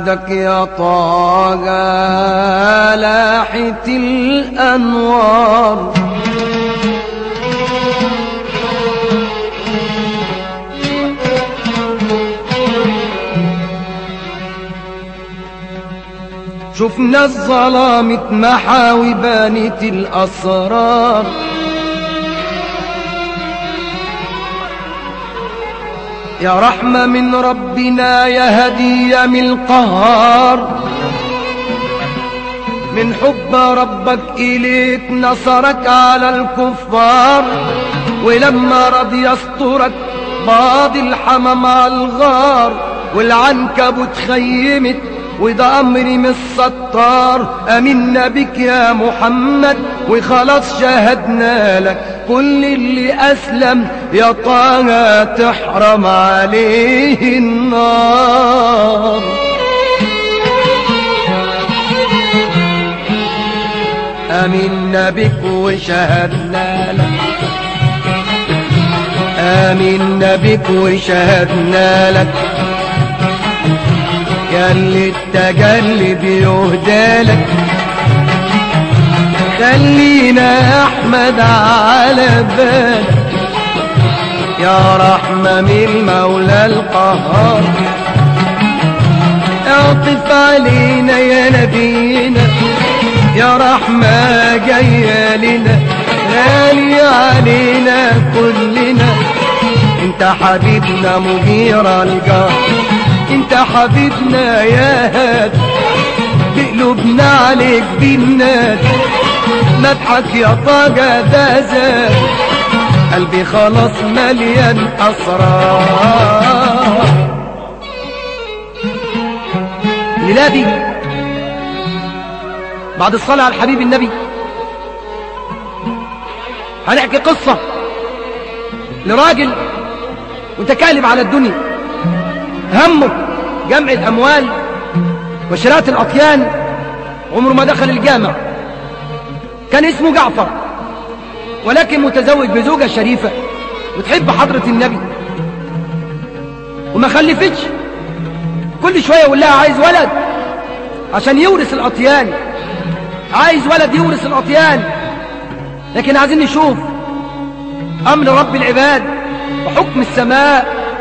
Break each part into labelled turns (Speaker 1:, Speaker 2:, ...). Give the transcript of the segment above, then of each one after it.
Speaker 1: بعدك يا طه لاحت الأنوار شفنا الظلام اتمحى وبانت الأسرار يا رحمة من ربنا يا هدية من القهار من حب ربك إليك نصرك على الكفار ولما رضي يسترك بعض الحمام على الغار والعنكبوت خيمت وده أمري من الستار أمنا بك يا محمد وخلاص شاهدنا لك كل اللي أسلم يا طه تحرم عليه النار آمنا بك وشهدنا لك آمنا بك وشهدنا لك يا اللي التجلي بيهدى لك خلينا يا احمد على بالك يا رحمة من المولى القهار اعطف علينا يا نبينا يا رحمة جاية لنا غالي علينا كلنا انت حبيبنا مغير الجار انت حبيبنا يا هاد بقلوبنا عليك بالناد مدحك يا طاقة ده زاد قلبي خلاص مليان أسرار ميلادي بعد الصلاة على الحبيب النبي هنحكي قصة لراجل متكالب على الدنيا همه جمع الأموال وشراء الأطيان عمره ما دخل الجامع كان اسمه جعفر ولكن متزوج بزوجة شريفة وتحب حضرة النبي وما خلفتش كل شوية يقول لها عايز ولد عشان يورث الأطيان عايز ولد يورث الأطيان لكن عايزين نشوف أمر رب العباد وحكم السماء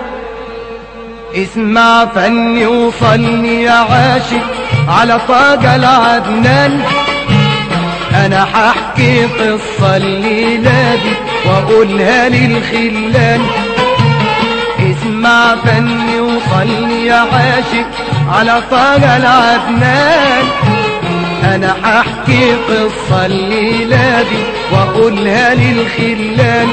Speaker 1: اسمع فني وصلني يا عاشق على طاقة العدنان انا ححكي قصة الليلة دي واقولها للخلان اسمع فني وصلني يا عاشق على طاقة العدنان انا ححكي قصة الليلة دي واقولها للخلان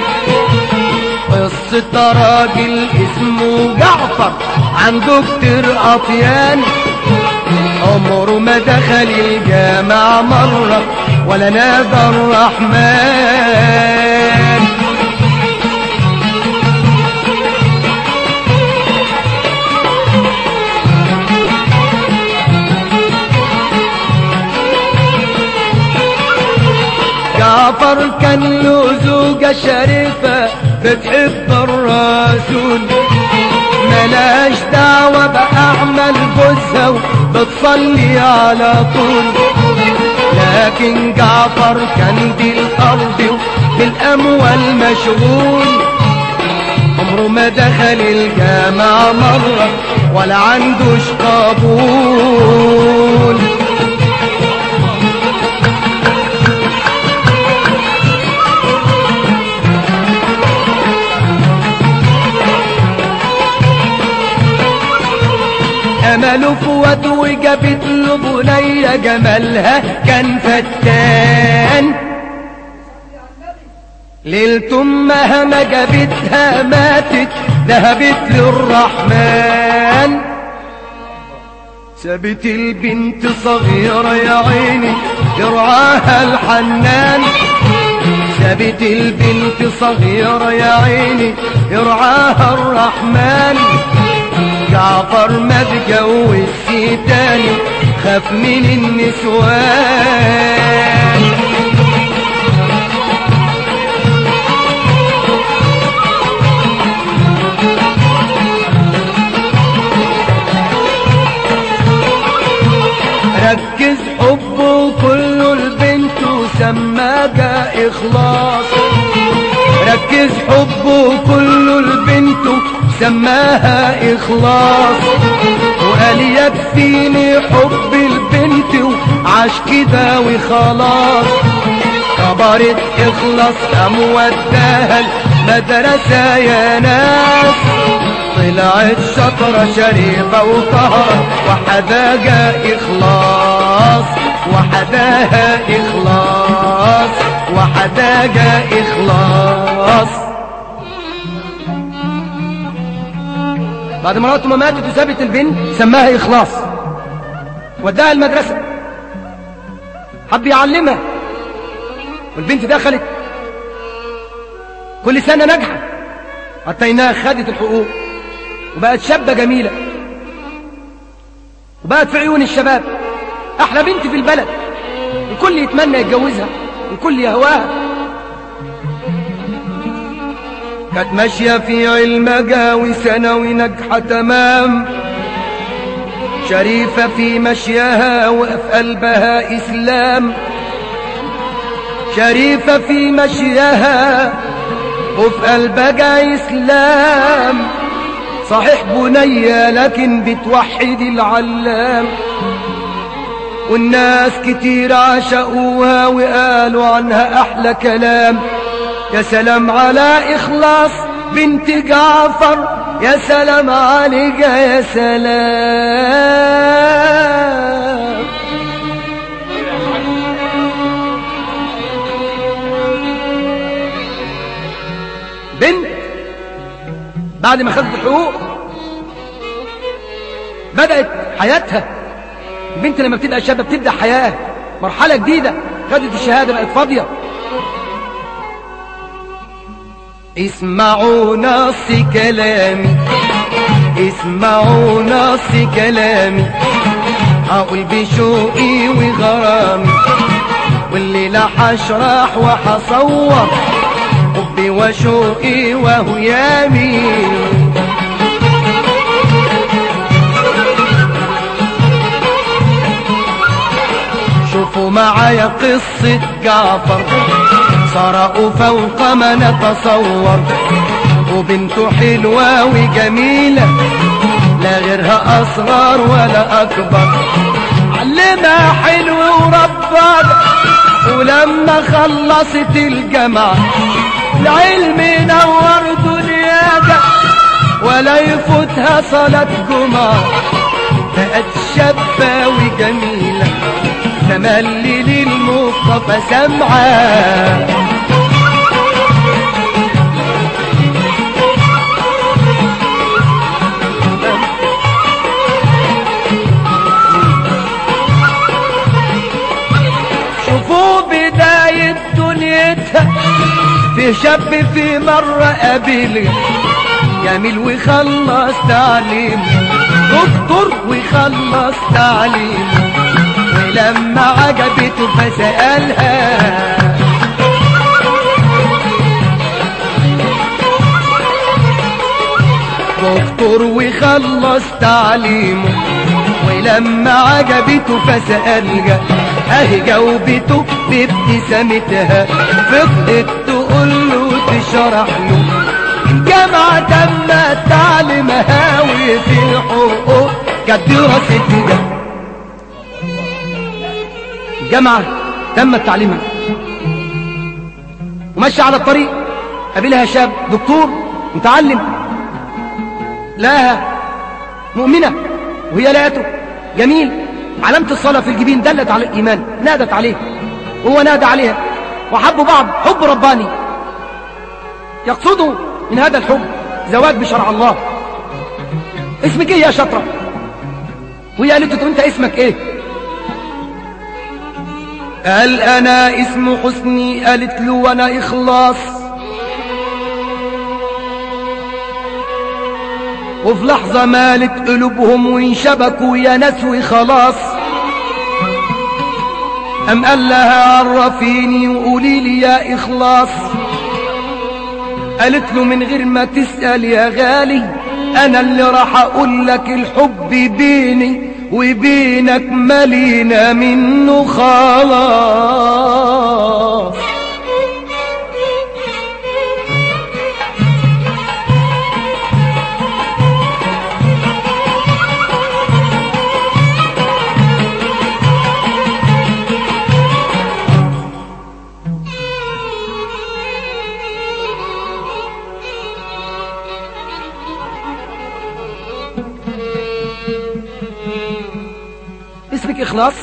Speaker 1: قصة راجل اسمه جعفر عنده كتير أطيان عمره ما دخل الجامع مرة ولا نادى الرحمن جعفر كان له زوجة شريفة بتحب الرسول ملاش دعوة بأعمال جوزها وبتصلي على طول لكن جعفر كان دي الأرض بالأموال مشغول عمره ما دخل الجامع مرة ولا عندوش قبول أمله فوت وجابت له بنية جمالها كان فتان ليلة أمها ما جابتها ماتت ذهبت للرحمن سابت البنت صغيرة يا عيني يرعاها الحنان سابت البنت صغيرة يا عيني يرعاها الرحمن جعفر ما اتجوزش تاني خاف من النسوان محتاجة إخلاص ركز حبه كله لبنته سماها إخلاص وقال يكفيني حب البنت وعاش كده وخلاص كبرت اخلص قام وداها المدرسة يا ناس طلعت شطرة شريفة وطهرة وحداها إخلاص وحداها إخلاص وحداها إخلاص بعد ما مراته ما ماتت وسابت البنت سماها إخلاص وداها المدرسة حب يعلمها والبنت دخلت كل سنة ناجحة حتى إنها خدت الحقوق وبقت شابة جميلة وبقت في عيون الشباب أحلى بنت في البلد الكل يتمنى يتجوزها الكل يهواها كانت ماشية في علمها وثانوي ناجحة تمام شريفة في مشيها وفي قلبها إسلام شريفة في مشيها وفي قلبها إسلام صحيح بنية لكن بتوحد العلام والناس كتير عشقوها وقالوا عنها أحلى كلام يا سلام على إخلاص بنت جعفر يا سلام عليك يا سلام بنت بعد ما خدت الحقوق بدأت حياتها البنت لما بتبقى شابة بتبدأ حياة مرحلة جديدة خدت الشهادة بقت فاضية اسمعوا نص كلامي اسمعوا نص كلامي هقول بشوقي وغرامي والليلة هشرح وهصور حبي وشوقي وهيامي شوفوا معايا قصة جعفر سرقوا فوق ما نتصور وبنته حلوة وجميلة لا غيرها أصغر ولا أكبر علمها حلو وربنا ولما خلصت الجامعة العلم نور دنياها ولا يفوتها صلاة جمعة بقت شابة وجميلة تملي للمصطفى سمعة شوفوا بداية دنيتها في شاب في مرة قابل جميل وخلص تعليم دكتور وخلص تعليم ولما عجبته فسألها دكتور وخلص تعليمه ولما عجبته فسألها اهي جاوبته بابتسامتها فضلت تقول له تشرح له الجامعة تم تعليمها وفي حقوق كانت دراستها الجامعة تم تعليمها ومشي على الطريق قابلها شاب دكتور متعلم لها مؤمنة وهي لقته جميل علامة الصلاة في الجبين دلت على الإيمان نادت عليه وهو نادى عليها وحبوا بعض حب رباني يقصدوا من هذا الحب زواج بشرع الله اسمك ايه يا شطرة وهي قالت له انت اسمك ايه قال انا اسم حسني قالت له وانا اخلاص وفي لحظة مالت قلوبهم وانشبكوا يا ناس وخلاص أم قال لها عرفيني وقولي لي يا إخلاص قالت له من غير ما تسأل يا غالي أنا اللي راح أقول لك الحب بيني وبينك ملينا منه خلاص اخلاص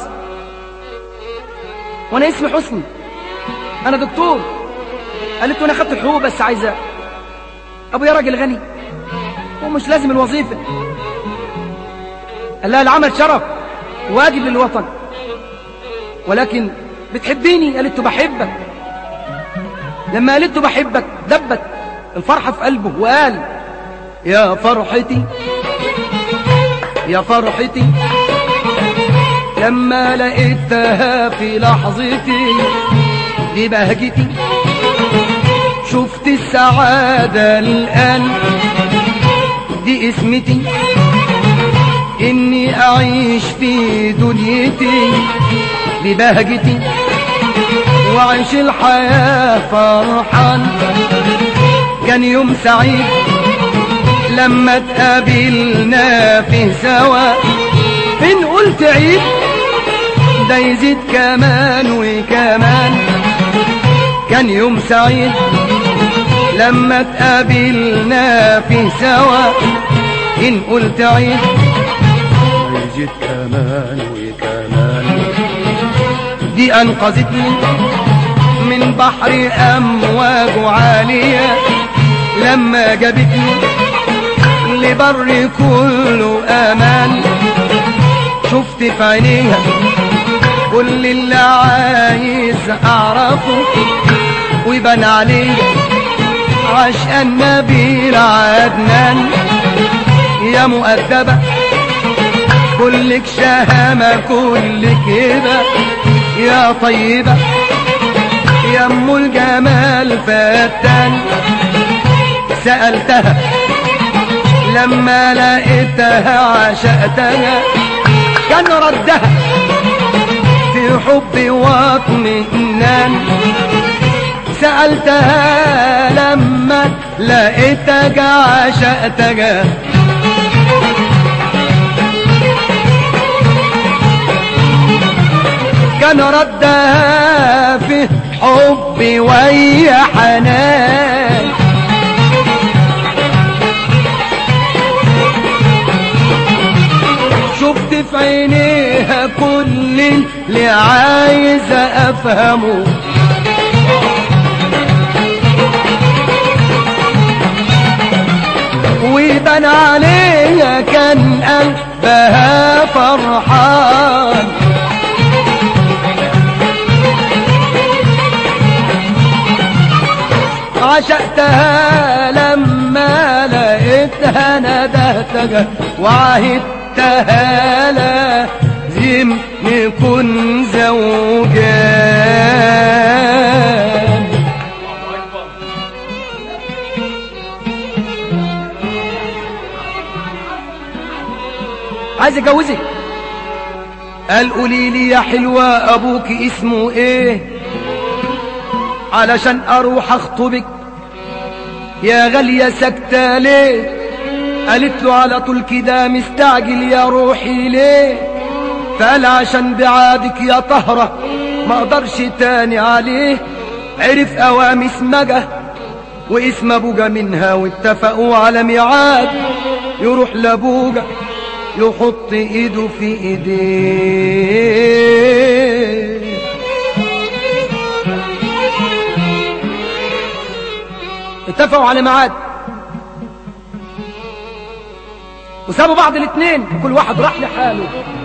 Speaker 1: وانا اسمي حسني انا دكتور قالت له انا خدت الحقوق بس عايزه ابويا راجل غني ومش لازم الوظيفه قال لها العمل شرف واجب للوطن ولكن بتحبيني قالت له بحبك لما قالت له بحبك دبت الفرحة في قلبه وقال يا فرحتي يا فرحتي لما لقيتها في لحظتي دي بهجتي شفت السعادة الآن دي اسمتي إني أعيش في دنيتي ببهجتي وعيش الحياة فرحان كان يوم سعيد لما تقابلنا فيه سوا إن قلت عيد ده يزيد كمان وكمان كان يوم سعيد لما تقابلنا فيه سوا إن قلت عيد يزيد كمان وكمان دي أنقذتني من بحر أمواج عالية لما جابتني لبر كله أمان شفت في عينيها كل اللي عايز أعرفه ويبان عليه عشق النبي العدنان يا مؤدبة كلك شهامة كلك هبة يا طيبة يا ام الجمال فتان سألتها لما لقيتها عشقتها كان ردها في حب واطمئنان سألتها لما لقيتك عشقتك كان ردها في حب ويا حنان شفت في عينيها كل اللي عايز افهمه ويبان عليها كان قلبها فرحان عشقتها لما لقيتها ندهتها وعهدتها لازم نكون زوجان عايز اتجوزك قال قولي لي يا حلوة ابوك اسمه ايه علشان اروح اخطبك يا غالية سكتة ليه قالت له على طول كده مستعجل يا روحي ليه فقال عشان بعادك يا طهرة ما اقدرش تاني عليه عرف اوام اسمجة واسم ابوجا منها واتفقوا على ميعاد يروح لابوجا يحط ايده في ايديه اتفقوا على ميعاد وسابوا بعض الاثنين كل واحد راح لحاله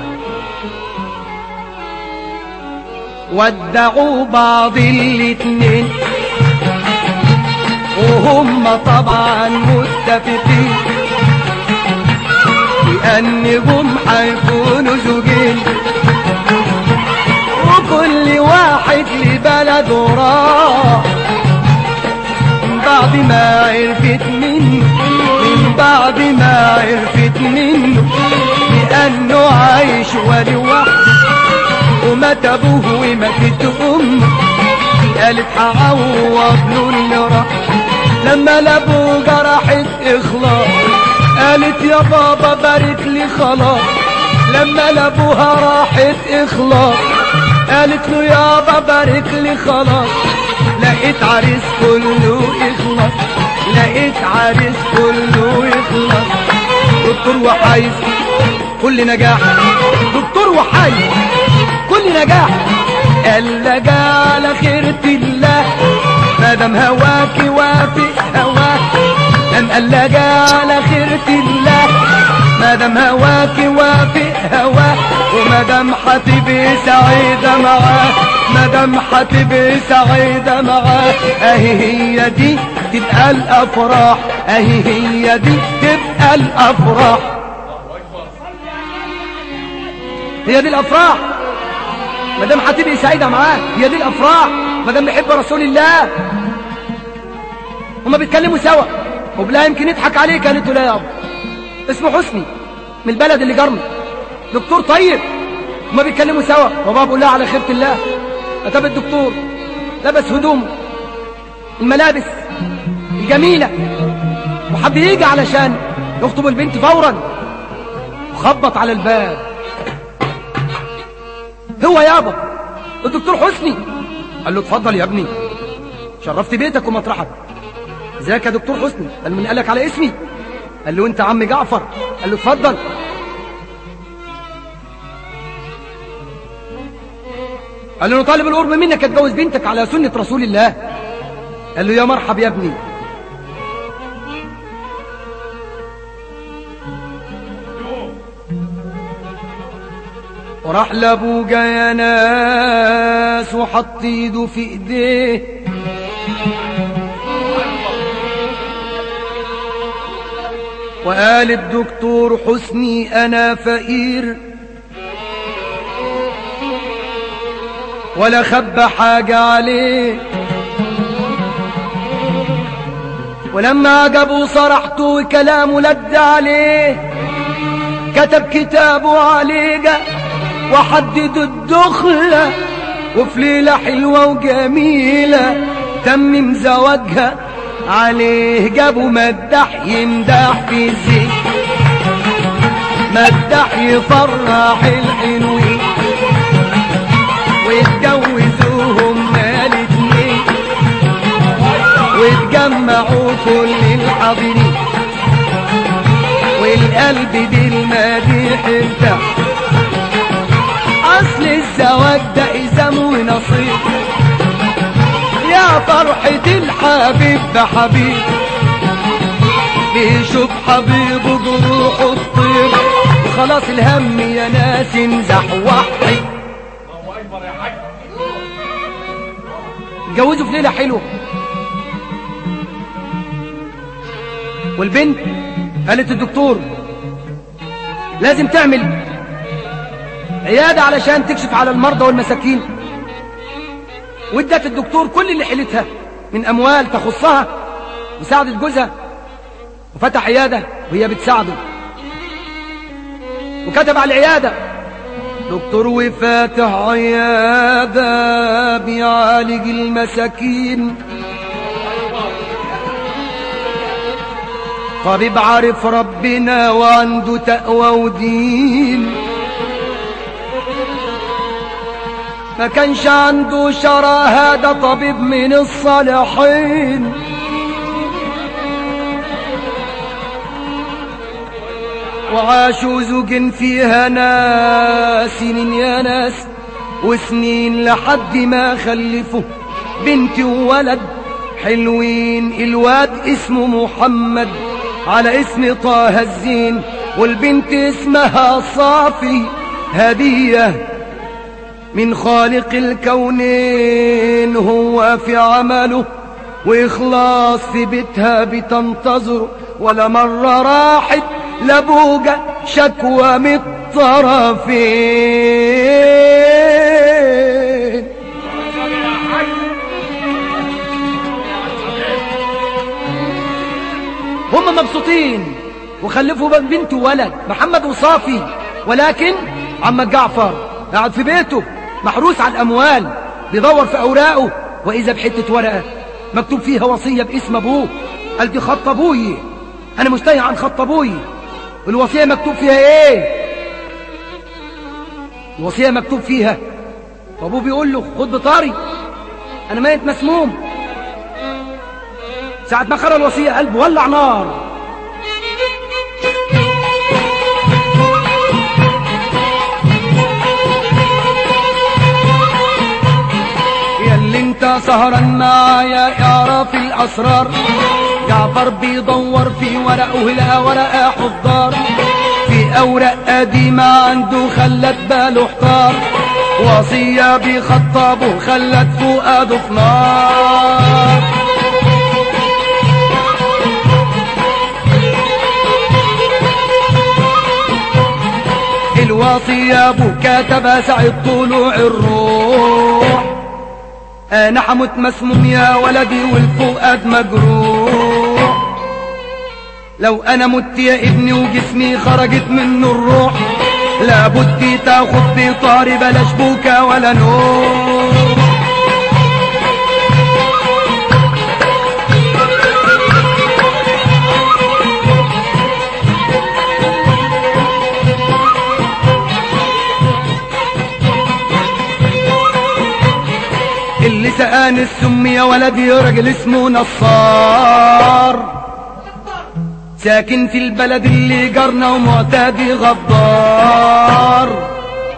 Speaker 1: ودعوا بعض الاثنين وهم طبعا متفقين بأنهم حيكونوا زوجين وكل واحد لبلده راح بعد ما عرفت منه من بعد ما عرفت منه بأنه عايش ولوحده ومات أبوه وماتت أمه قالت هعوض له اللي راح لما لابوه جرحت إخلاص قالت يا بابا بارك لي خلاص لما لابوها راحت إخلاص قالت له يابا بارك لي خلاص لقيت عريس كله إخلاص لقيت عريس كله إخلاص دكتور وحايز كل نجاح دكتور دكتور وحي كل نجاح قال لجا على خيرة الله مادام هواك وافق هواك قام قال لجا على خيرة الله مادام هواك وافق هواك ومادام هتبقي سعيدة معاه مادام هتبقي سعيدة معاه اهي هي دي تبقى الافراح اهي هي دي تبقى الافراح هي دي الافراح ما دام هتبقي سعيده معاه هي دي الافراح ما دام بيحب رسول الله هما بيتكلموا سوا وبلا يمكن يضحك عليك قالت له لا يابا اسمه حسني من البلد اللي جرمي دكتور طيب هما بيتكلموا سوا وبابا بيقول لها على خيرة الله اتى الدكتور لبس هدومه الملابس الجميلة وحب يجي علشان يخطب البنت فورا وخبط على الباب هو يابا الدكتور حسني قال له اتفضل يا ابني شرفت بيتك ومطرحك ازيك يا دكتور حسني قال له من قالك على اسمي قال له انت عم جعفر قال له اتفضل قال له طالب القرب منك اتجوز بنتك على سنة رسول الله قال له يا مرحب يا ابني وراح لابوجا يا ناس وحط ايده في ايديه وقال الدكتور حسني انا فقير ولا خبى حاجة عليه ولما عجبه صرحته وكلامه لد عليه كتب كتابه عليه وحدد الدخلة وفي ليلة حلوة وجميلة تمم زواجها عليه جابوا مدح يمدح في الزين مدح يفرح الحلوين ويتجوزوهم الاتنين ويتجمعوا كل الحاضرين والقلب بالمديح ارتاح اصل الزواج ده إزام ونصيب يا فرحة الحبيب بحبيب بيشوف حبيبه جروحه الطيب وخلاص الهم يا ناس انزح وحي اتجوزوا في ليلة حلوة والبنت قالت الدكتور لازم تعمل عيادة علشان تكشف على المرضى والمساكين وادت الدكتور كل اللي حيلتها من أموال تخصها وساعدت جوزها وفتح عيادة وهي بتساعده وكتب على العيادة دكتور وفاتح عيادة بيعالج المساكين طبيب عارف ربنا وعنده تقوى ودين ما كانش عنده شرى هذا طبيب من الصالحين وعاشوا زوج فيها ناس سنين يا ناس وسنين لحد ما خلفوا بنت وولد حلوين الواد اسمه محمد على اسم طه الزين والبنت اسمها صافي هديه من خالق الكونين هو في عمله وإخلاص في بيتها بتنتظر ولا مرة راحت لبوجة شكوى من الطرفين هم مبسوطين وخلفوا بنت وولد محمد وصافي ولكن عم جعفر قاعد في بيته محروس على الأموال بيدور في أوراقه وإذا بحتة ورقة مكتوب فيها وصية باسم أبوه قال دي خط أبوي أنا مستهي عن خط أبوي الوصية مكتوب فيها إيه الوصية مكتوب فيها وأبوه بيقول له خد بطاري أنا ميت مسموم ساعة ما قرأ الوصية قلبه ولع نار انت سهران معايا اعرف الاسرار جعفر بيدور في ورقه لقى ورقه حضار في اوراق قديمه عنده خلت باله احتار وصيه بيخطبه خلت فؤاده في نار الوصية ابو كتبها ساعة طلوع الروح انا حموت مسموم يا ولدي والفؤاد مجروح لو انا مت يا ابني وجسمي خرجت منه الروح لابد تاخد بطاري بلاش بوكا ولا نوم اللي سقاني السم يا ولدي راجل اسمه نصار ساكن في البلد اللي جارنا ومعتدي غدار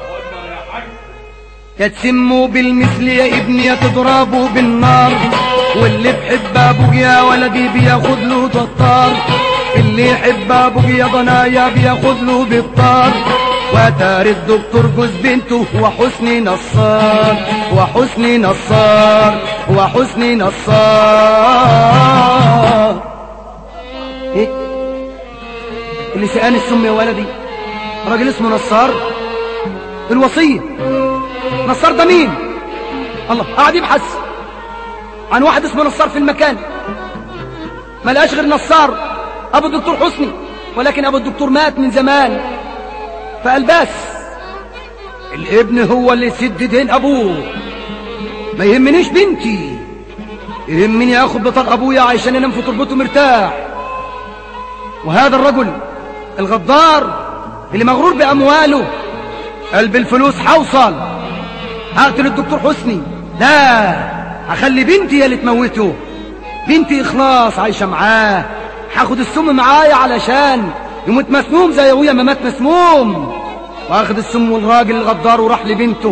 Speaker 1: يا تسموا بالمثل يا ابني يا تضربوا بالنار واللي بحب ابوك يا ولدي بياخد له ططار اللي يحب ابوك يا ضنايا بياخد له بالطار وتاري الدكتور جوز بنته وحسني نصار وحسني نصار وحسني نصار ايه اللي سقاني السم يا ولدي راجل اسمه نصار الوصية نصار ده مين الله قاعد يبحث عن واحد اسمه نصار في المكان ما لقاش غير نصار ابو الدكتور حسني ولكن ابو الدكتور مات من زمان فقال بس الابن هو اللي سد دين ابوه ما يهمنيش بنتي يهمني اخد بطاق ابويا عشان انام في تربته مرتاح وهذا الرجل الغدار اللي مغرور بامواله قلب الفلوس حوصل هقتل الدكتور حسني لا هخلي بنتي هي اللي تموته بنتي اخلاص عايشه معاه هاخد السم معايا علشان يموت مسموم زي ابويا ما مات مسموم واخد السم والراجل الغدار وراح لبنته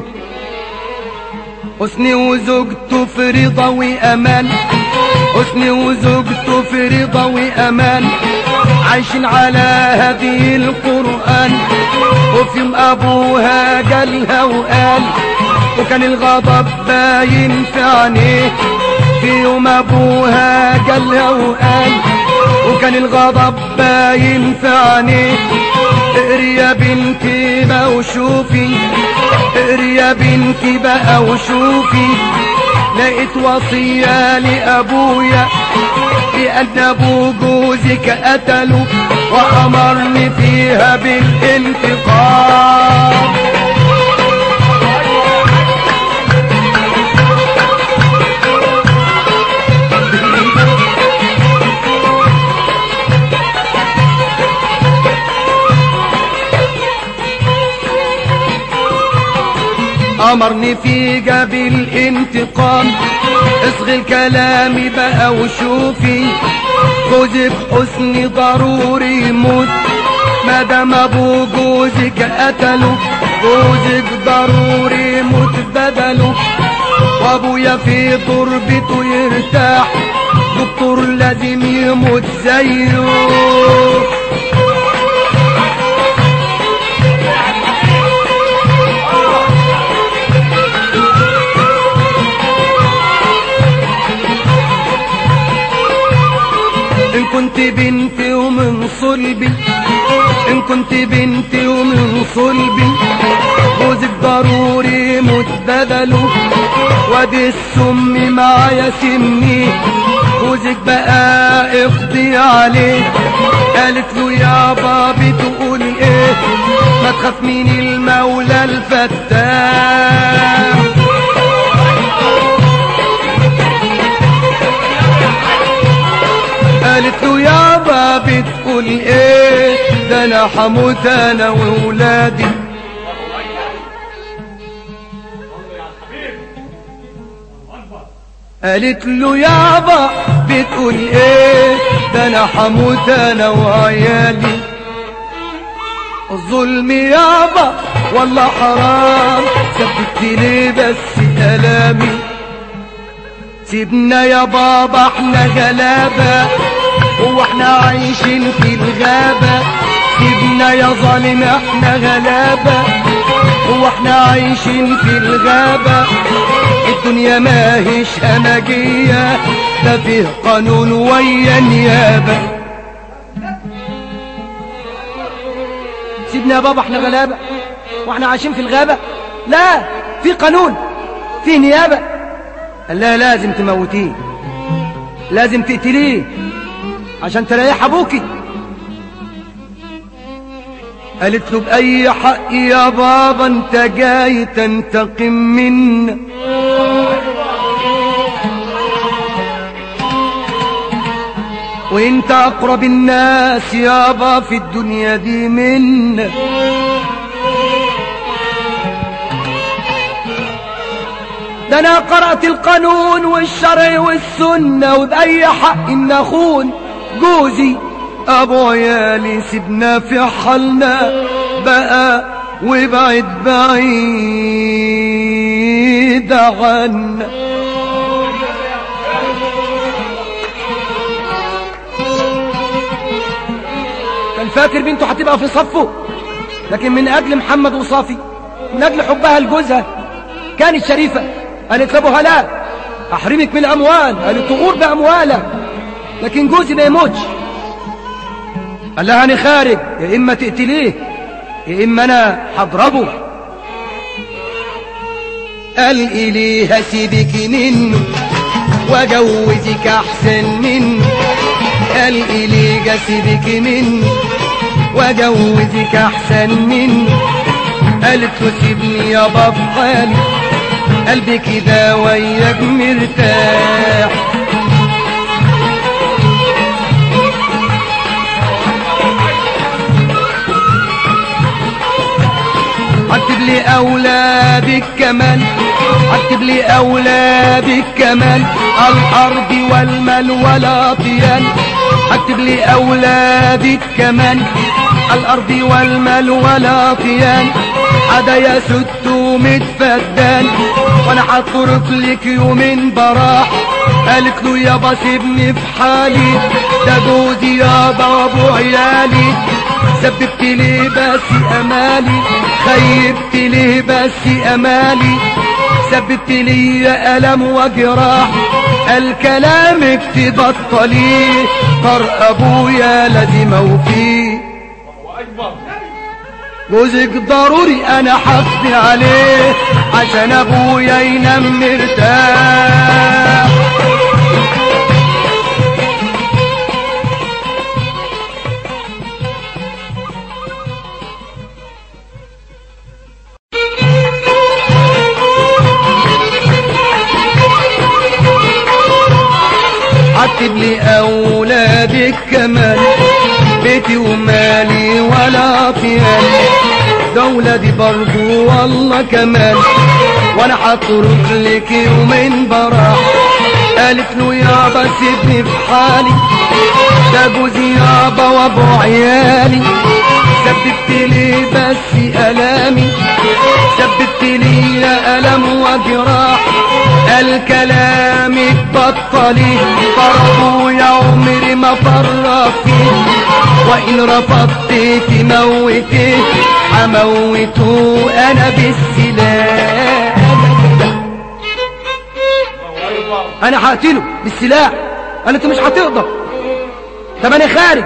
Speaker 1: حسني وزوجته في رضا وامان حسني وزوجته في رضا وامان عايشين على هدي القرآن وفي يوم أبوها جالها وقال وكان الغضب باين في عينيه في يوم أبوها جالها وقال وكان الغضب باين في عينيه اقري يا بنتي بقى وشوفي اقري يا بنتي بقى وشوفي لقيت وصية لأبويا بأن أبو جوزك قتله وأمرني فيها بالانتقام أمرني في جبل انتقام اصغي الكلام بقى وشوفي جوزك حسني ضروري يموت مادام ابو جوزك قتله جوزك ضروري يموت بدله وابويا في تربته يرتاح دكتور لازم يموت زيه إن كنت بنتي ومن صلبي إن كنت بنتي ومن صلبي جوزك ضروري موت بدله وادي السم معايا سمي جوزك بقى اقضي عليه قالت له يا بابي تقول ايه ما تخاف من المولى الفتاح قالت له يابا بتقول ايه ده انا حموت انا وولادي قالت له يابا بتقول ايه ده انا حموت انا وعيالي الظلم يابا والله حرام سبت لي بس كلامي سيبنا يا بابا احنا غلابة هو احنا عايشين في الغابة سيبنا يا ظالم احنا غلابة هو احنا عايشين في الغابة الدنيا ما هيش همجية ده فيه قانون ويا نيابة سيبنا يا بابا احنا غلابة واحنا عايشين في الغابة لا في قانون في نيابة قال لا لازم تموتيه لازم تقتليه عشان تريح ابوكي قالت له بأي حق يا بابا انت جاي تنتقم منا وانت اقرب الناس يابا في الدنيا دي منا ده انا قرأت القانون والشرع والسنة وبأي حق ان اخون جوزي ابو عيالي سيبنا في حالنا بقى وبعد بعيد عنا كان فاكر بنته هتبقى في صفه لكن من اجل محمد وصافي من اجل حبها لجوزها كانت شريفة قالت لابوها لا احرمك من الاموال قالت تغور باموالك لكن جوزي ما يموتش قال لها انا خارج يا اما تقتليه يا اما انا هضربه قال اليه سيبك منه واجوزك احسن منه قال اليه سيبك منه واجوزك احسن منه قالت له سيبني يابا في حالي قلبي كده وياك مرتاح عتب لي أولادك كمان عتب لي أولادك كمان الأرض والمال والأطيان عتب لي أولادك كمان الأرض والمال والأطيان عدا يا ست ومتفدان وانا هترك لك يومين براح قالت له يابا سيبني في حالي ده جوزي يابا وابو عيالي سببت لي بس امالي خيبت لي بس امالي سببت لي الم وجراح الكلام تبطليه طر ابويا لازم اوفيه جوزك ضروري انا حقي عليه عشان ابويا ينام مرتاح عتب لي اولادك كمان بيتي ومالي ولا طيالي دولة دي برضو والله كمان وانا هترك لك يومين براح قالت له يابا سيبني في حالي ده جوزي يابا وابو عيالي سببت لي بس الامي سببت لي الم وجراح الكلام اتبطلي فرقوا يا عمري ما فرق فيه وإن رفضت تموتي هموته أنا بالسلاح أنا هقتله بالسلاح قال أنت مش هتقدر طب أنا خارج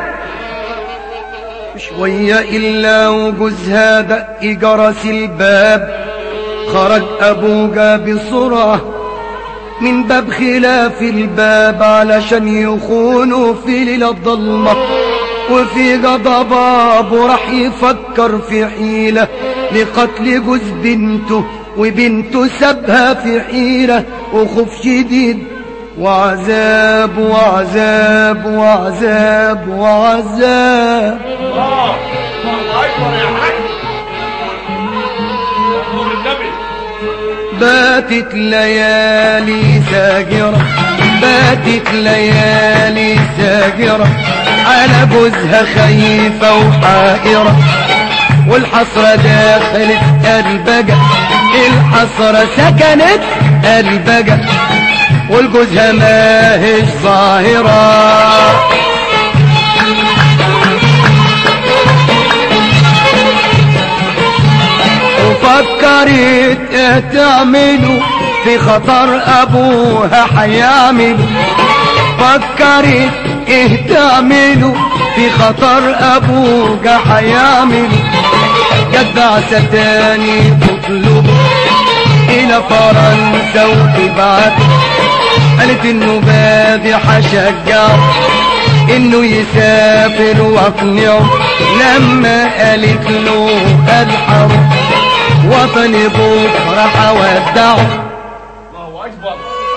Speaker 1: شوية إلا وجوزها دق جرس الباب خرج أبوجا بسرعة من باب خلاف الباب علشان يخونوا في ليلة ضلمة وفي غضب أبو راح يفكر في حيلة لقتل جوز بنته وبنته سابها في حيرة وخوف شديد وعذاب وعذاب وعذاب وعذاب
Speaker 2: الله الله اكبر يا حاج نور النبي
Speaker 1: باتت ليالي ساجرة باتت ليالي ساجرة على جوزها خايفة وحائرة والحسرة دخلت قلبجة الحسرة سكنت قلبجة والجوزها ماهيش ظاهرة وفكرت ايه تعمله في خطر ابوها حيعمل فكرت ايه تعمله في خطر ابوها حيعمل جت بعثة تاني تطلب الى فرنسا وتبعت قالت انه بادي حشجعه انه يسافر واقنعه لما قالت له الحرب وطني بكره هودعه
Speaker 2: الله اكبر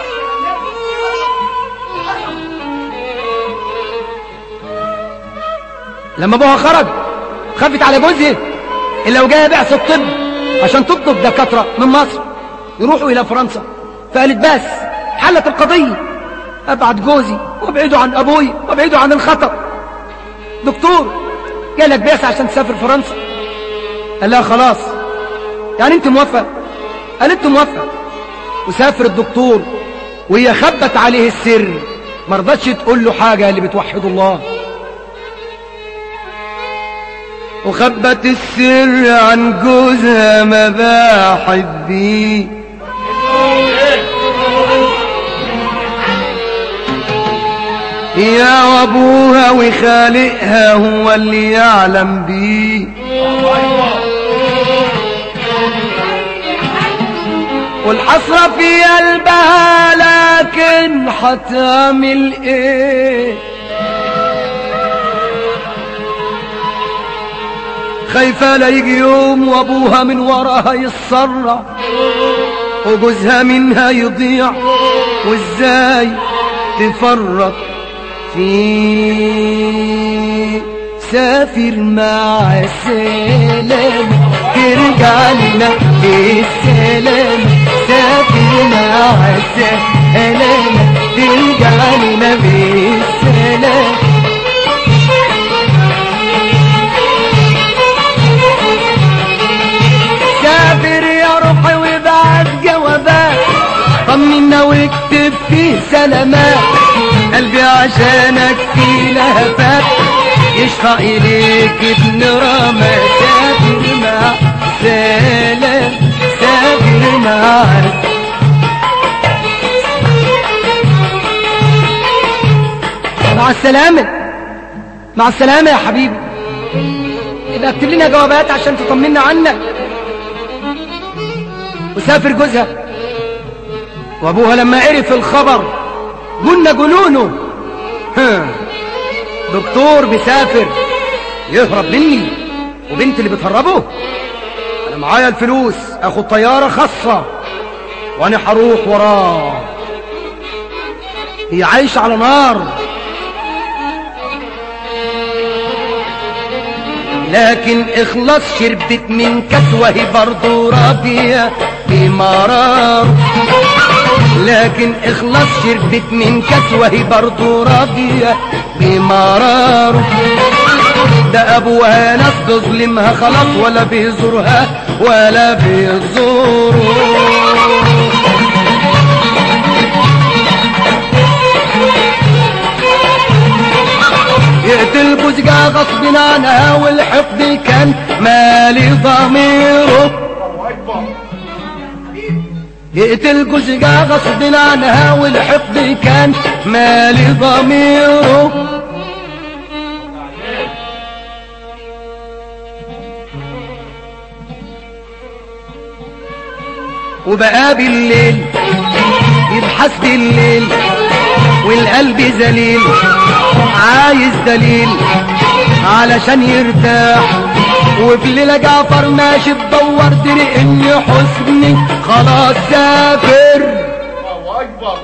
Speaker 1: لما ابوها خرج خافت على جوزها اللي لو جايه بعث الطب عشان تطلب دكاتره من مصر يروحوا الى فرنسا فقالت بس حلت القضيه ابعد جوزي وابعده عن ابوي وابعده عن الخطر دكتور جالك بعث عشان تسافر فرنسا قال لها خلاص يعني انت موافقه قالت له موافقه وسافر الدكتور وهي خبت عليه السر ما رضتش تقول له حاجه اللي بتوحد الله وخبت السر عن جوزها ما باحت بيه يا وابوها وخالقها هو اللي يعلم بيه والحسرة في قلبها لكن هتعمل ايه خايفة لا يجي يوم وابوها من وراها يتسرع وجوزها منها يضيع وازاي تفرط فيه سافر مع السلام ترجع لنا بالسلام سافر مع السلام ترجع لنا بالسلام سافر يا روحي وابعت جوابات طمنا واكتب فيه سلامات قلبي عشانك في لهفات يشفع إليك ابن رمى سافر مع سلام سافر مع مع السلامة مع السلامة يا حبيبي يبقى اكتب لنا جوابات عشان تطمنا عنك وسافر جوزها وابوها لما عرف الخبر قلنا جنونه ها، دكتور بيسافر يهرب مني وبنت اللي بتهربه انا معايا الفلوس اخد طيارة خاصة وانا هروح وراه هي عايشة على نار لكن اخلص شربت من كاس وهي برضه راضية بمرار لكن اخلص شربت من كاس وهي برضه راضية بمرار ده ابوها ناس تظلمها خلاص ولا بيزورها ولا بيزوره يقتل جوزها غصب عنها والحقد كان مالي ضميره
Speaker 2: الله اكبر
Speaker 1: يقتل جوزها غصب عنها والحقد كان مالي ضميره وبقى بالليل يبحث بالليل والقلب ذليل عايز دليل علشان يرتاح وفي ليلة جعفر ماشي تدور دري ان حسني خلاص سافر
Speaker 2: الله اكبر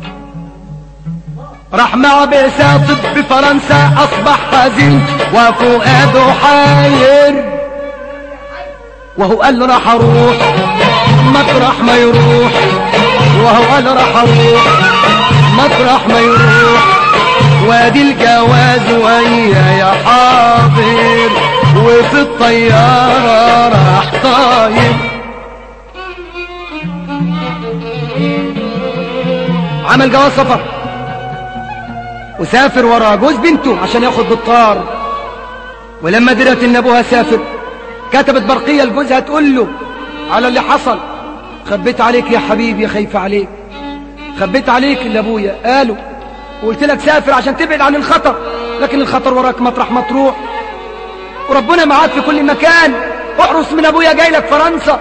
Speaker 1: راح مع بعثة طب فرنسا اصبح حزين وفؤاده حاير وهو قال راح اروح مطرح ما يروح وهو قال راح اروح مطرح ما يروح وادي الجواز ويا يا حاضر وفي الطيارة راح طاير عمل جواز سفر وسافر ورا جوز بنته عشان ياخد بالطار ولما درت ان ابوها سافر كتبت برقية لجوزها تقول له على اللي حصل خبيت عليك يا حبيبي خايفة عليك خبيت عليك اللي ابويا قالوا وقلت لك سافر عشان تبعد عن الخطر لكن الخطر وراك مطرح ما تروح وربنا معاك في كل مكان احرص من ابويا جاي لك فرنسا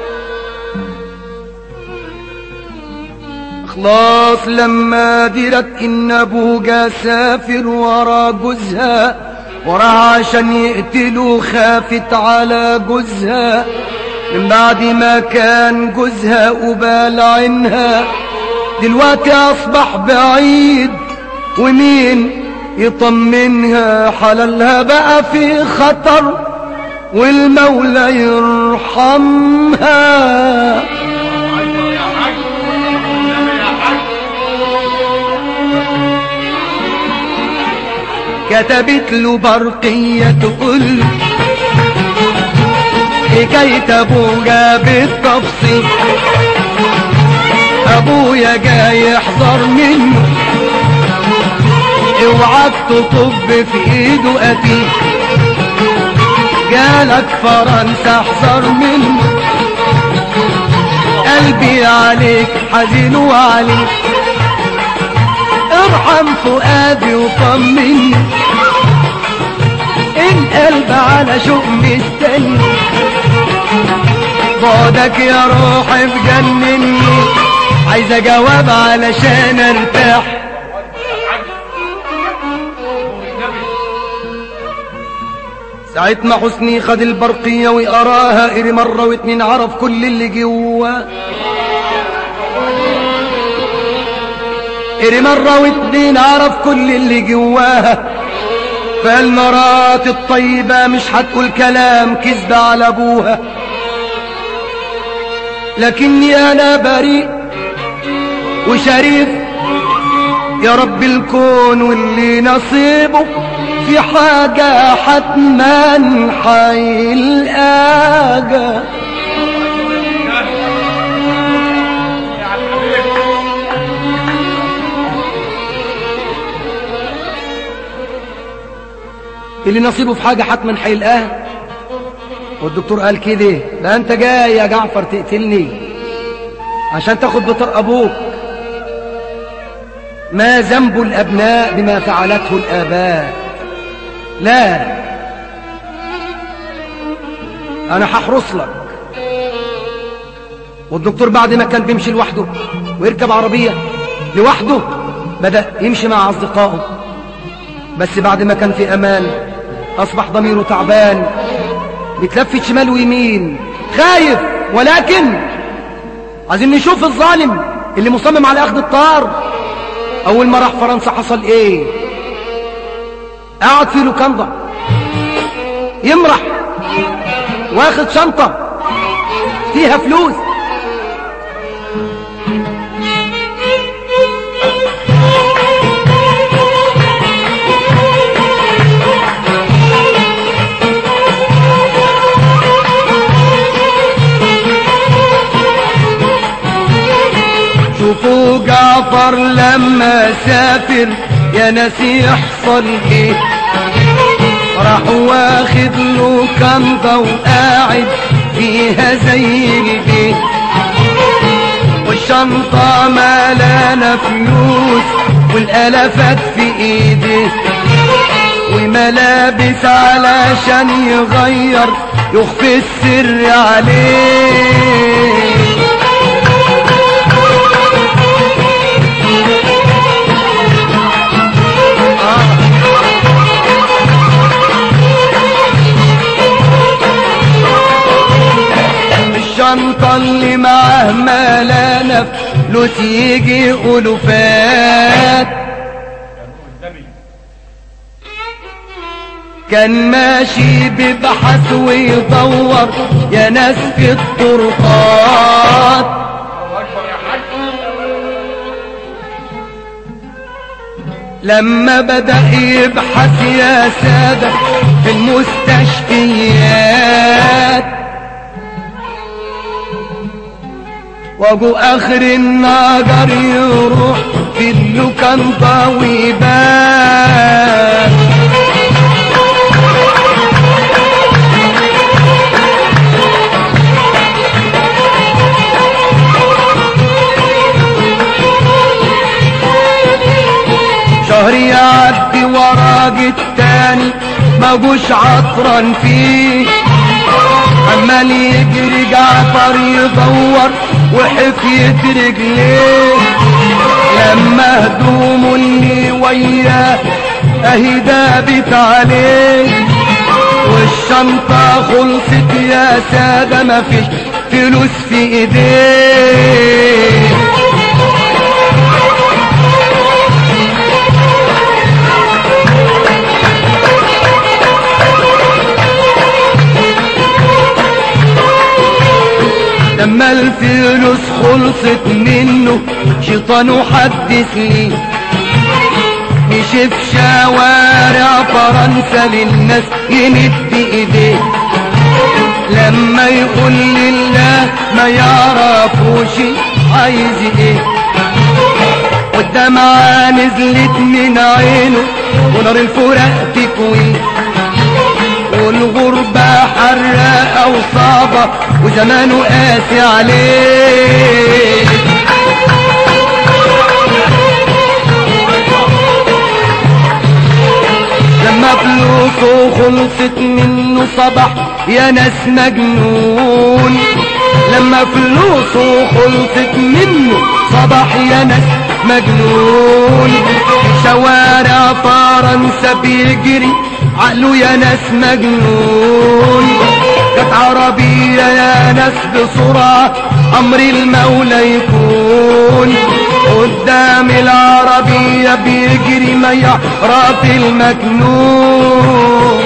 Speaker 1: خلاص لما درت ان ابوها سافر ورا جوزها وراها عشان يقتلوا خافت على جوزها من بعد ما كان جوزها قبال عينها دلوقتي اصبح بعيد ومين يطمنها حلالها بقى في خطر والمولى يرحمها
Speaker 2: يا حاج والنبي يا حاج
Speaker 1: كتبت له برقية تقول حكاية ابويا بالتفصيل ابويا جاي يحذر منه اوعك تطب في ايده قتيل جالك فرنسا احذر منه قلبي عليك حزين وعليك ارحم فؤادي وطمني القلب على شوق مستني بعدك يا روحي مجنني عايزة جواب علشان ارتاح
Speaker 2: والنبي
Speaker 1: ساعة ما حسني خد البرقية وقراها قري مرة واتنين عرف كل اللي جواه قري مرة واتنين عرف كل اللي جواها فالمرات الطيبة مش هتقول كلام كذب على ابوها لكني انا بريء وشريف يا رب الكون واللي نصيبه في حاجة حتما حيلقاها
Speaker 2: يا الحبيب
Speaker 1: اللي نصيبه في حاجة حتما هيلقاها والدكتور قال كده ده انت جاي يا جعفر تقتلني عشان تاخد بطر ابوك ما ذنب الابناء بما فعلته الاباء لا انا هحرص لك والدكتور بعد ما كان بيمشي لوحده ويركب عربية لوحده بدأ يمشي مع أصدقائه بس بعد ما كان في أمان أصبح ضميره تعبان بيتلفت شمال ويمين خايف ولكن عايزين نشوف الظالم اللي مصمم على أخذ الطار أول ما راح فرنسا حصل إيه قعد في لوكاندا يمرح واخد شنطة فيها فلوس شوفوا جعفر لما سافر يا ناس يحصل ايه راح واخد له كنضة وقاعد فيها زي البيت والشنطة ملانة فلوس والالافات في ايديه وملابس علشان يغير يخفي السر عليه الشنطة اللي معاه ملانة فلوس يجي يقولوا فات
Speaker 2: والنبي
Speaker 1: كان ماشي ببحث ويدور يا ناس في الطرقات
Speaker 2: الله اكبر يا حاج
Speaker 1: لما بدأ يبحث يا سادة في المستشفيات واجو اخر النجر يروح في اللي كان طويبان شهر يعدي ورا التاني ما جوش عطران فيه عمال يجري جعفر يدور وحفية رجليه لما هدومه اللي وياه اهي دابت عليه والشنطة خلصت يا سادة مفيش فلوس في ايديه لما الفلوس خلصت منه شيطانه حدث لي مشي في شوارع فرنسا للناس يمد ايديه لما يقول لله ما يعرفوش عايز ايه والدمعة نزلت من عينه ونار الفراق تكويه والغربة حراقة وصعبة وزمانه قاسي عليه لما فلوسه خلصت منه صبح يا ناس مجنون لما فلوسه خلصت منه صبح يا ناس مجنون شوارع فرنسا بيجري عقله يا ناس مجنون كانت عربية يا ناس بسرعة أمر المولى يكون قدام العربية بيجري ما يعرف المجنون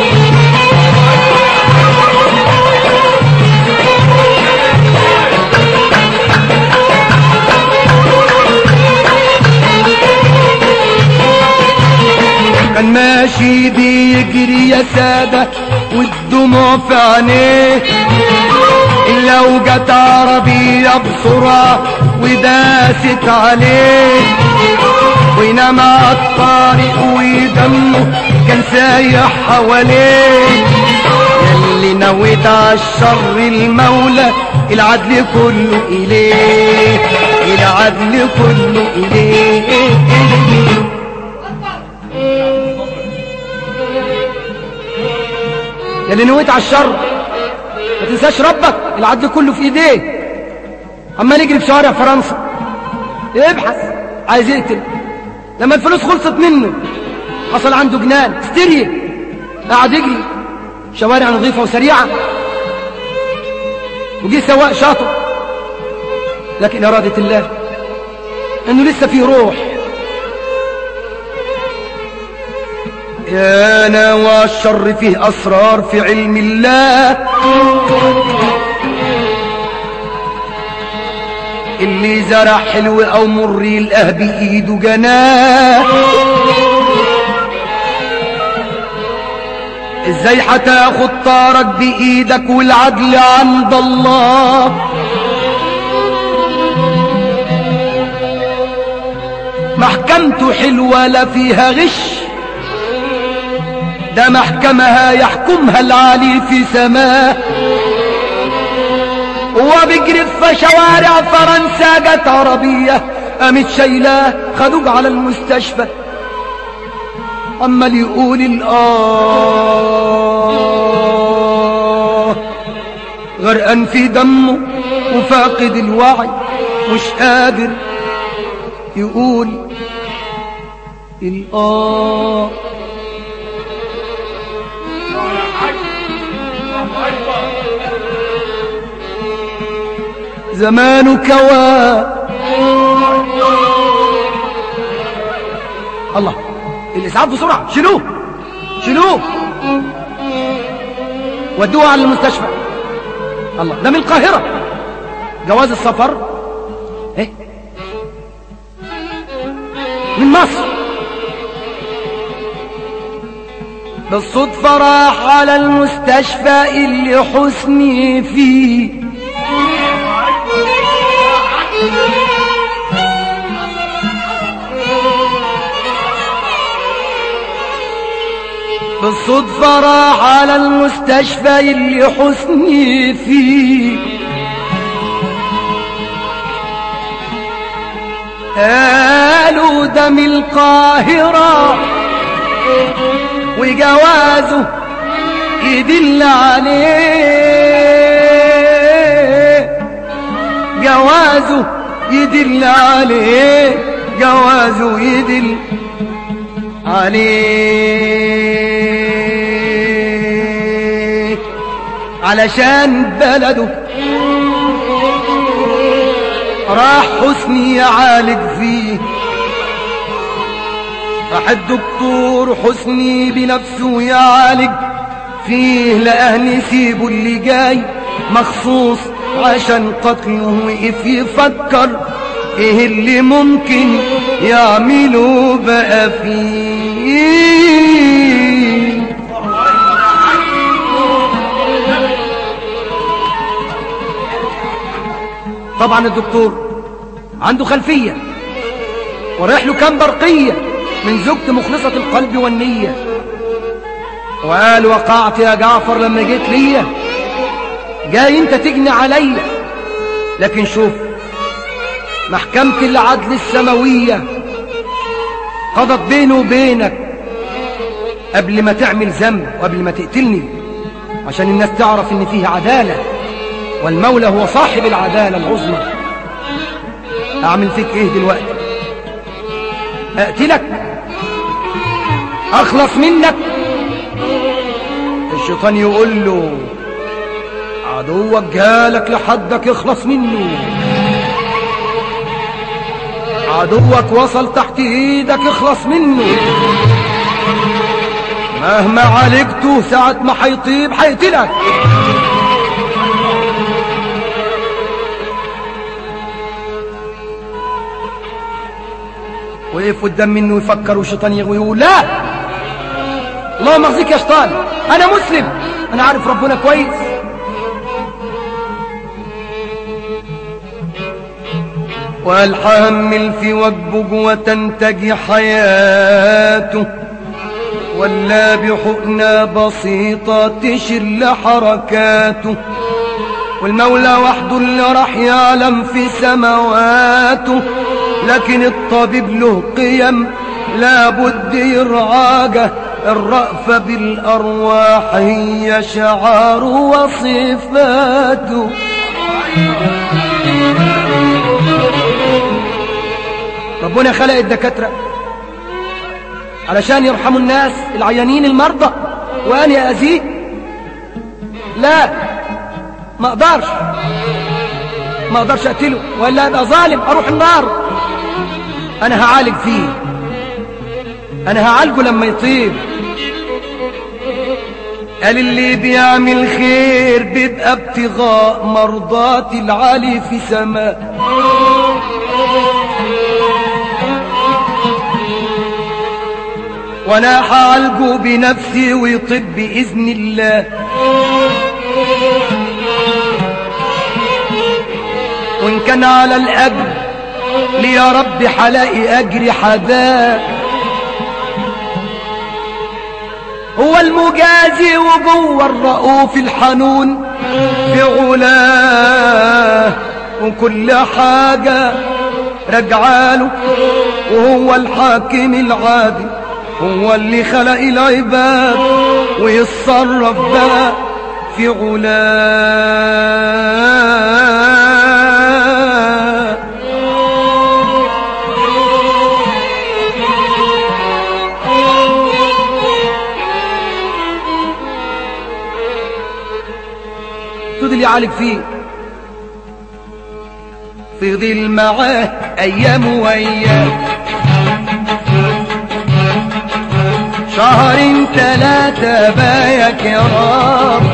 Speaker 1: كان ماشي بيجري يا سادة والدموع في عينيه إلا وجت عربية بسرعة وداست عليه وينام على الطريق ودمه كان سايح حواليه ياللي نويت على الشر المولى العدل كله إليه العدل كله إليه يا اللي نويت على الشر ما تنساش ربك العدل كله في ايديه عمال يجري في شوارع فرنسا يبحث عايز يقتل لما الفلوس خلصت منه حصل عنده جنان هستيريا قعد يجري شوارع نظيفة وسريعة وجه سواق شاطر لكن إرادة الله انه لسه فيه روح يا نوى الشر فيه أسرار في علم الله اللي زرع حلو أو مر يلقاه بإيده جناه ازاي هتاخد طارك بإيدك والعدل عند الله محكمته حلوة لا فيها غش ده محكمها يحكمها العالي في سماه هو بيجري في شوارع فرنسا جت عربية قامت شايلاه خدوه على المستشفى عمال يقول الآه غرقان في دمه وفاقد الوعي مش قادر يقول الآه
Speaker 2: يا حاج الله اكبر
Speaker 1: زمان كوا الله الإسعاف بسرعة شيلوه شيلوه ودوه على المستشفى الله ده من القاهرة جواز السفر ايه من مصر بالصدفة راح على المستشفى اللي حسني فيه بالصدفة راح على المستشفى اللي حسني فيه قالوا ده من القاهرة وجوازه يدل عليه جوازه يدل عليه جوازه يدل عليه علشان بلده راح حسني يعالج فيه راح الدكتور حسني بنفسه يعالج فيه لقاه نسيبه اللي جاي مخصوص عشان قتله وقف يفكر ايه اللي ممكن يعملوا بقى فيه طبعا الدكتور عنده خلفية ورايح له كام برقية من زوجته مخلصة القلب والنية وقال وقعت يا جعفر لما جيت ليا جاي انت تجني عليا لكن شوف محكمة العدل السماوية قضت بيني وبينك قبل ما تعمل ذنب وقبل ما تقتلني عشان الناس تعرف ان فيه عدالة والمولى هو صاحب العدالة العظمى اعمل فيك ايه دلوقتي اقتلك اخلص منك الشيطان يقول له عدوك جالك لحدك اخلص منه عدوك وصل تحت ايدك اخلص منه مهما عالجته ساعة ما حيطيب حيقتلك وقف قدام منه يفكر والشيطان يغوي ويقول لا اللهم اخزيك يا شيطان انا مسلم انا عارف ربنا كويس والحمل في وجبه وتنتجي حياته ولا بحقنة بسيطة تشل حركاته والمولى وحده اللي راح يعلم في سماواته لكن الطبيب له قيم لابد يرعاجه الرأفة بالأرواح هي شعار وصفاته ربنا خلق الدكاترة علشان يرحموا الناس العيانين المرضى وأنا أذيه لا ما أقدرش ما أقدرش أقتله وإلا أبقى ظالم أروح النار أنا هعالج فيه أنا هعالجه لما يطيب قال اللي بيعمل خير بيبقى ابتغاء مرضات العالي في سماء وانا هعالجه بنفسي ويطب باذن الله وان كان على الاجر لي يا رب حلاقي اجري حداه هو المجازي وجوه الرؤوف الحنون بعلاه وكل حاجة رجعاله وهو الحاكم العادل هو اللي خلق العباد ويتصرف بقى في علاه فضل يعالج فيه فضل معاه ايام وايام شهرين ثلاثة بايك يا رب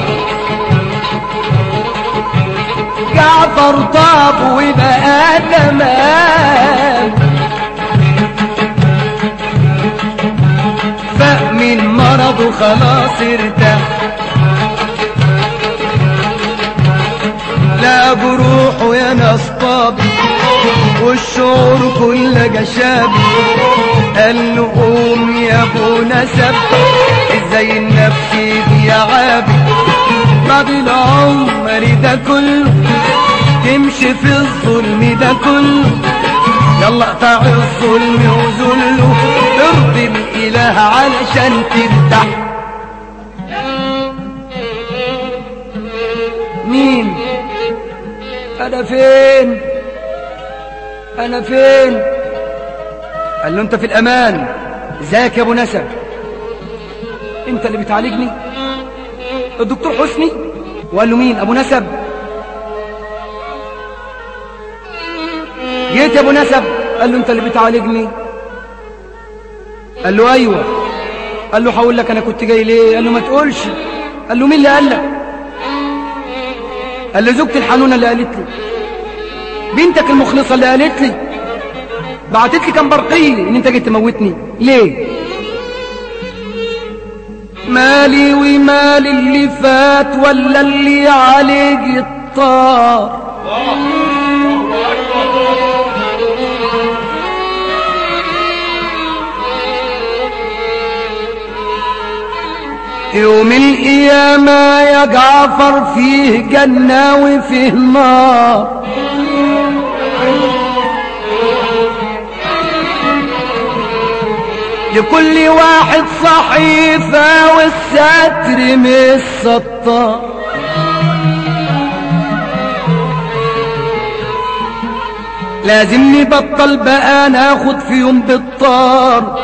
Speaker 1: جعفر طاب وبقى تمام فمن مرضه خلاص ارتاح لا بروحه يا ناس طاب والشعور كله جشاب قال له قوم يا ابو نسب ازاي ازاي النفس دي يا عابد بعد العمر ده كله تمشي في الظلم ده كله يلا اقطع الظلم وذله ارضي الاله علشان ترتاح مين انا فين انا فين قال له انت في الامان ازيك يا ابو نسب انت اللي بتعالجني الدكتور حسني وقال له مين ابو نسب جيت يا ابو نسب قال له انت اللي بتعالجني قال له ايوه قال له هقول لك انا كنت جاي ليه قال له ما تقولش قال له مين اللي قال لك قال له زوجتي الحنونه اللي قالت لي بنتك المخلصه اللي قالت لي بعتت لي كان برقيه ان انت جيت تموتني ليه مالي ومال اللي فات ولا اللي عليك الطار يوم القيامة يا جعفر فيه جنة وفيه نار لكل واحد صحيفة والستر من السطار لازم نبطل بقى ناخد في يوم بالطار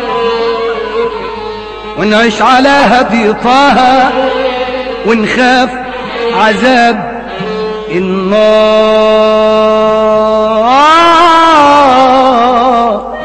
Speaker 1: ونعيش على هدي طه ونخاف عذاب النار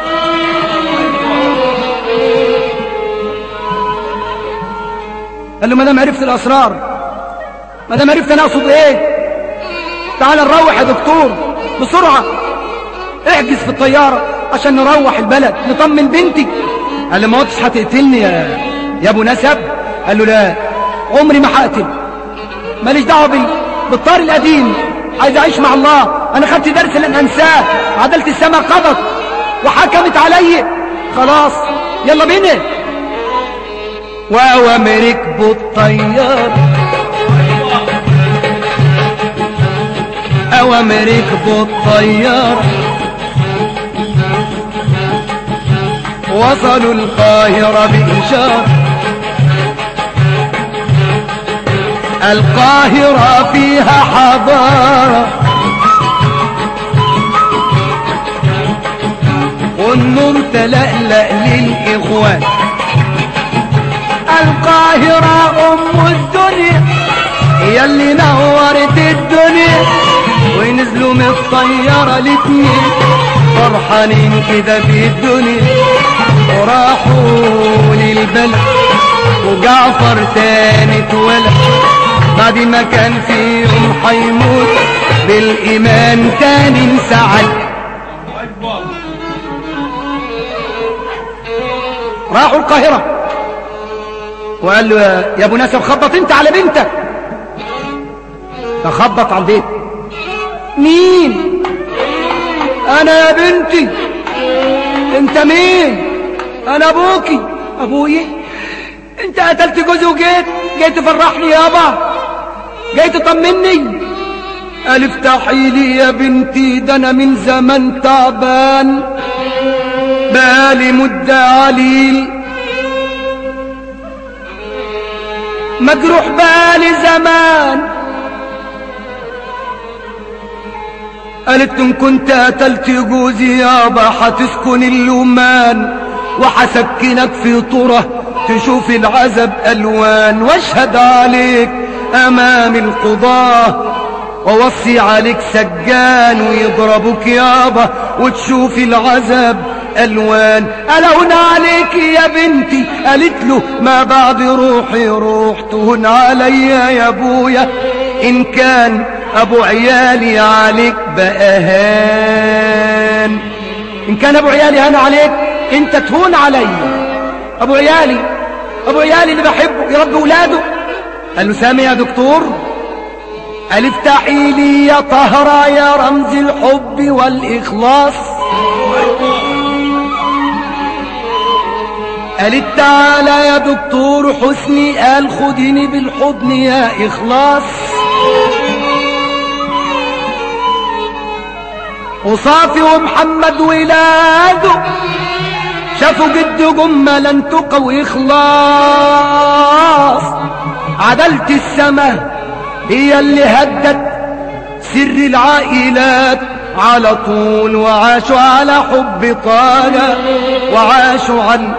Speaker 1: قال له ما دام عرفت الاسرار ما دام عرفت انا اقصد ايه تعال نروح يا دكتور بسرعه احجز في الطياره عشان نروح البلد نطمن بنتي قال له ما قلتش هتقتلني يا يا ابو نسب قال له لا عمري ما هقتل ماليش دعوه بال... بالطار القديم عايز اعيش مع الله انا خدت درس لن انساه عدلت السماء قضت وحكمت علي خلاص يلا بينا واوامر ركبوا الطيار اوامر ركبوا الطيار وصلوا القاهرة بإشارة القاهرة فيها حضارة والنور تلألأ للإخوان القاهرة أم الدنيا هي اللي نورت الدنيا ونزلوا من الطيارة الاتنين فرحانين كده في الدنيا وراحوا للبلد وجعفر تاني اتولد بعد ما كان في يوم هيموت بالإيمان تاني انسعد
Speaker 2: أكبر
Speaker 1: راحوا القاهرة وقال له يا- يا ابو ناسب خبط انت على بنتك فخبط على البيت مين انا يا بنتي انت مين انا ابوكي ابويا انت قتلت جوزي وجيت جيت تفرحني يابا جاي تطمني قال افتحي لي يا بنتي ده انا من زمان تعبان بقالي مدة عليل مجروح بقالي زمان قالت ان كنت قتلت جوزي يابا هتسكن اللومان وحسكنك في طرة تشوف العذب الوان واشهد عليك امام القضاه ووصي عليك سجان ويضربك يابا وتشوف العذاب الوان الهون عليك يا بنتي قالت له ما بعد روحي روح تهون عليا يا ابويا ان كان ابو عيالي عليك بقى هان ان كان ابو عيالي هان عليك انت تهون عليا ابو عيالي ابو عيالي اللي بحبه يربي ولاده قال له سامي يا دكتور قال افتحي لي يا طهرة يا رمز الحب والإخلاص قالت تعالى يا دكتور حسني قال خديني بالحضن يا إخلاص وصافي ومحمد ولاده شافوا جد جملا انتقى وإخلاص عدلة السماء هي اللي هدت سر العائلات على طول وعاشوا على حب طه وعاشوا عن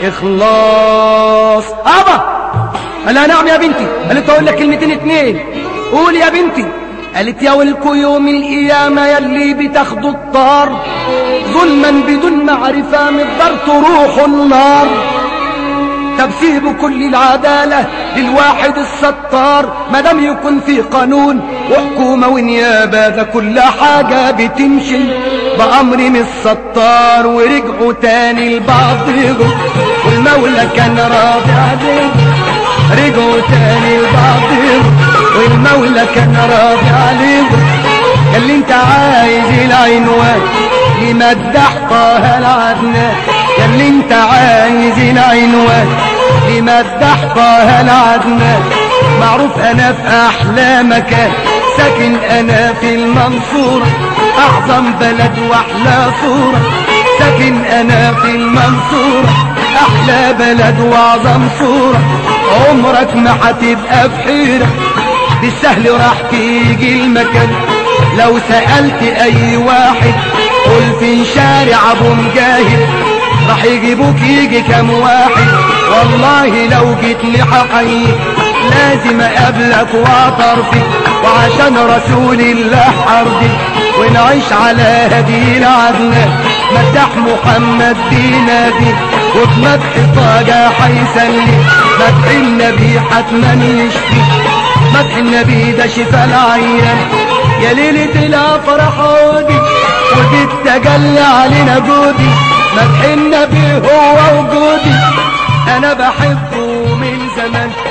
Speaker 1: إخلاص أبا قال نعم يا بنتي قالت أقول لك كلمتين اتنين قول يا بنتي قالت يا ولكو يوم القيامة يلي بتاخدوا الطار ظلما بدون معرفة مقدار تروحوا النار طب سيبوا كل العدالة للواحد الستار مادام يكون في قانون وحكومة ونيابة ده كل حاجة بتمشي بأمر من الستار ورجعوا تاني لبعضهم والمولى كان راضي عليهم رجعوا تاني لبعضهم والمولى كان راضي عليهم قال لي انت عايز العنوان لمدح طه العدنان قال لي انت عايز العنوان لمدح طه العدنان معروف انا في احلى مكان ساكن انا في المنصورة اعظم بلد واحلى صورة ساكن انا في المنصورة احلى بلد واعظم صورة عمرك ما هتبقى في حيرة بالسهل راح تيجي المكان لو سألت اي واحد قول في شارع ابو مجاهد راح يجيبوك يجي كام واحد والله لو جيتني حقيقي لازم اقابلك واعطر فيك وعشان رسول الله حربي ونعيش على هدي العدنان مدح محمد بنبي وبمدح طاقة حيسلي مدح النبي حتما يشفي مدح النبي ده شفا العيان يا ليلة الافراح عودي ودي التجلي علينا جودي مدح النبي هو وجودي انا بحبه من زمان